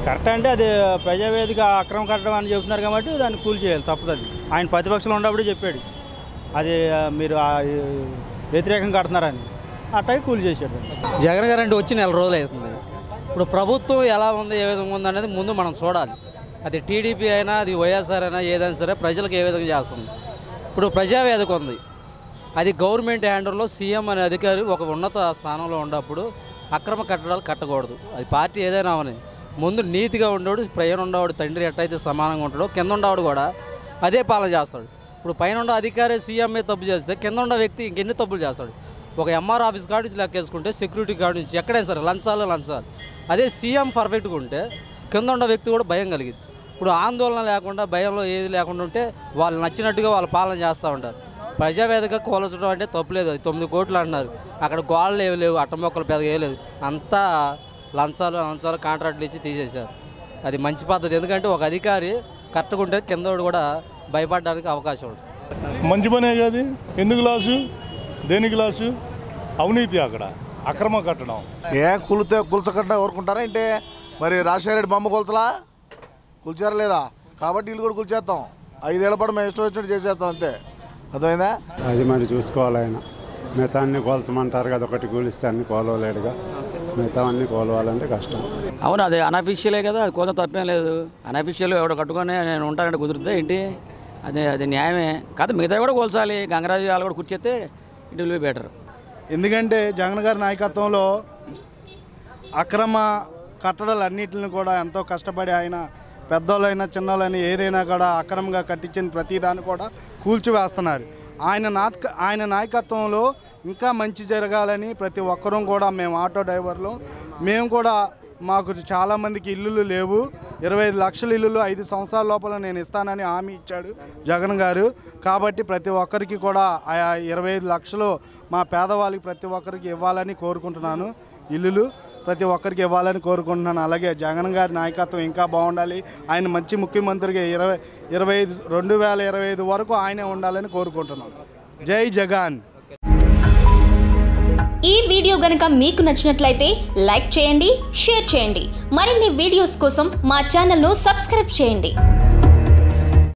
correct అంటే అది ప్రజావేదిక అక్రమ కట్టడం అని చెబుతున్నారు కాబట్టి దాన్ని కూల్ చేయాలి తప్పదు అది ఆయన ప్రతిపక్షంలో ఉన్నప్పుడు చెప్పాడు అది ఆ, మీరు ఆ, వ్యతిరేకంగా కడుతున్నారని అట్టగే కూల్ చేశాడు జగన్ గారు అంటే వచ్చి నెల రోజులు అవుతుంది ఇప్పుడు ప్రభుత్వం ఎలా ఉంది ఏ విధంగా ఉంది అనేది ముందు మనం చూడాలి అది టీడీపీ అయినా అది వైఎస్ఆర్ అయినా ఏదైనా సరే ప్రజలకు ఏ విధంగా చేస్తుంది ఇప్పుడు ప్రజావేదిక ఉంది అది గవర్నమెంట్ హ్యాండర్లో సీఎం అనే అధికారి ఒక ఉన్నత స్థానంలో ఉన్నప్పుడు అక్రమ కట్టడాలు కట్టకూడదు అది పార్టీ ఏదైనా అవని ముందు నీతిగా ఉండేవాడు పైన ఉండేవాడు తండ్రి ఎట్టయితే సమానంగా ఉంటాడో కింద ఉండేవాడు కూడా అదే పాలన చేస్తాడు ఇప్పుడు పైన ఉన్న అధికారి సీఎంఏ తప్పు చేస్తే కింద ఉన్న వ్యక్తి ఇంకెన్ని తప్పులు చేస్తాడు ఒక ఎంఆర్ ఆఫీస్ కాడ నుంచి లెక్కేసుకుంటే సెక్యూరిటీ కాడ నుంచి ఎక్కడైనా సరే లంచాలు లంచాలు అదే సీఎం పర్ఫెక్ట్గా ఉంటే కింద ఉన్న వ్యక్తి కూడా భయం కలిగింది ఇప్పుడు ఆందోళన లేకుండా భయంలో ఏది లేకుండా ఉంటే వాళ్ళు నచ్చినట్టుగా వాళ్ళు పాలన చేస్తూ ఉంటారు ప్రజావేదిక కోల్చడం అంటే తప్పులేదు అది తొమ్మిది కోట్లు అంటున్నారు అక్కడ గోడలు ఏమి లేవు అట్ట మొక్కలు పెద్దగా ఏం లేదు అంతా లంచాలు లంచాలు కాంట్రాక్ట్లు ఇచ్చి తీసేశారు అది మంచి పద్ధతి ఎందుకంటే ఒక అధికారి కరెక్ట్గా ఉంటే కిందోడు కూడా భయపడడానికి అవకాశం ఉంటుంది మంచి పనే కాదు ఎందుకు లాసు దేనికి లాసు అవినీతి అక్కడ అక్రమ కట్టడం ఏ కులితే కుల్చకుండా ఊరుకుంటారా ఏంటి మరి రాజశేఖర రెడ్డి బొమ్మ కుల్చలా కుల్చారా లేదా కాబట్టి వీళ్ళు కూడా కుల్చేస్తాం ఐదేళ్ల పాటు మేము ఇష్టం వచ్చినట్టు చేసేస్తాం అంతే అర్థమైందా అది మరి చూసుకోవాలి ఆయన మిగతా అన్ని కోల్చమంటారు కదా ఒకటి కూలిస్తే అన్ని కోలవలేడుగా మిగతా అన్ని కోలవాలంటే కష్టం అవును అది అనఫిషియలే కదా అది కొంత తప్పేం లేదు అనఫిషియల్ ఎవడు కట్టుకొని నేను ఉంటానంటే కుదురుతుందా ఏంటి అది అది న్యాయమే కాదు మిగతా కూడా కోల్చాలి గంగరాజు వాళ్ళు కూడా కూర్చేస్తే ఇట్ విల్ బి బెటర్ ఎందుకంటే జగన్ గారి నాయకత్వంలో అక్రమ కట్టడాలన్నింటిని కూడా ఎంతో కష్టపడి ఆయన పెద్దోళ్ళైనా చిన్నోళ్ళైనా ఏదైనా కూడా అక్రమంగా కట్టించిన ప్రతిదాన్ని కూడా కూల్చివేస్తున్నారు ఆయన నాటక ఆయన నాయకత్వంలో ఇంకా మంచి జరగాలని ప్రతి ఒక్కరూ కూడా మేము ఆటో డ్రైవర్లు మేము కూడా మాకు చాలామందికి ఇల్లులు లేవు ఇరవై ఐదు లక్షల ఇల్లులు ఐదు సంవత్సరాల లోపల నేను ఇస్తానని హామీ ఇచ్చాడు జగన్ గారు కాబట్టి ప్రతి ఒక్కరికి కూడా ఆ ఇరవై ఐదు లక్షలు మా పేదవాళ్ళకి ప్రతి ఒక్కరికి ఇవ్వాలని కోరుకుంటున్నాను ఇల్లులు ప్రతి ఒక్కరికి ఇవ్వాలని కోరుకుంటున్నాను అలాగే జగన్ గారి నాయకత్వం ఇంకా బాగుండాలి ఆయన మంచి ముఖ్యమంత్రిగా ఇరవై ఇరవై ఐదు రెండు వేల ఇరవై ఐదు వరకు ఆయనే ఉండాలని కోరుకుంటున్నాను జై జగన్ ఈ వీడియో గనుక మీకు నచ్చినట్లయితే లైక్ చేయండి షేర్ చేయండి మరిన్ని వీడియోస్ కోసం మా ఛానల్ను సబ్స్క్రైబ్ చేయండి